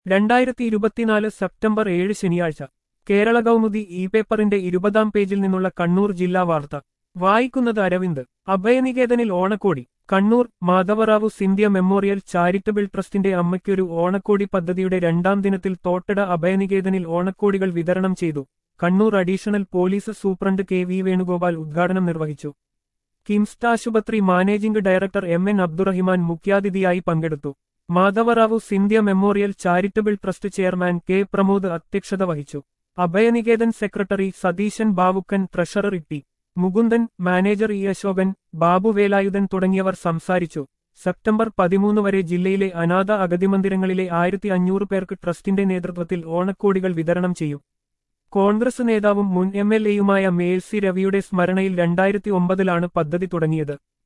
രണ്ടായിരത്തി ഇരുപത്തിനാല് സെപ്റ്റംബർ ഏഴ് ശനിയാഴ്ച കേരള കൗമുദി ഇ പേപ്പറിന്റെ ഇരുപതാം പേജിൽ നിന്നുള്ള കണ്ണൂർ ജില്ലാ വാർത്ത വായിക്കുന്നത് അരവിന്ദ് അഭയനികേതനിൽ ഓണക്കോടി കണ്ണൂർ മാധവറാവു സിന്ധ്യ മെമ്മോറിയൽ ചാരിറ്റബിൾ ട്രസ്റ്റിന്റെ അമ്മയ്ക്കൊരു ഓണക്കോടി പദ്ധതിയുടെ രണ്ടാം ദിനത്തിൽ തോട്ടട അഭയനികേതനിൽ ഓണക്കോടികൾ വിതരണം ചെയ്തു Kannur additional police superintendent K V Venugopal ഉദ്ഘാടനം നിർവഹിച്ചു കിംസ്റ്റ് ആശുപത്രി managing director M N Abdurahiman മുഖ്യാതിഥിയായി പങ്കെടുത്തു Madhavrao Scindia memorial charitable trust chairman K Pramod അധ്യക്ഷത വഹിച്ചു Abhayaniketan secretary Satheesan Bavukkan treasurer Itty Mukundan manager E Ashokan Babu Velayudhan തുടങ്ങിയവർ സംസാരിച്ചു സെപ്റ്റംബർ പതിമൂന്ന് വരെ ജില്ലയിലെ അനാഥ അഗതിമന്ദിരങ്ങളിലെ ആയിരത്തി അഞ്ഞൂറ് പേർക്ക് ട്രസ്റ്റിന്റെ നേതൃത്വത്തിൽ ഓണക്കോടികൾ വിതരണം ചെയ്യും കോൺഗ്രസ് നേതാവും മുൻ എം എൽ എയുമായ മേഴ്സി രവിയുടെ സ്മരണയിൽ രണ്ടായിരത്തി ഒമ്പതിലാണ് പദ്ധതി തുടങ്ങിയത്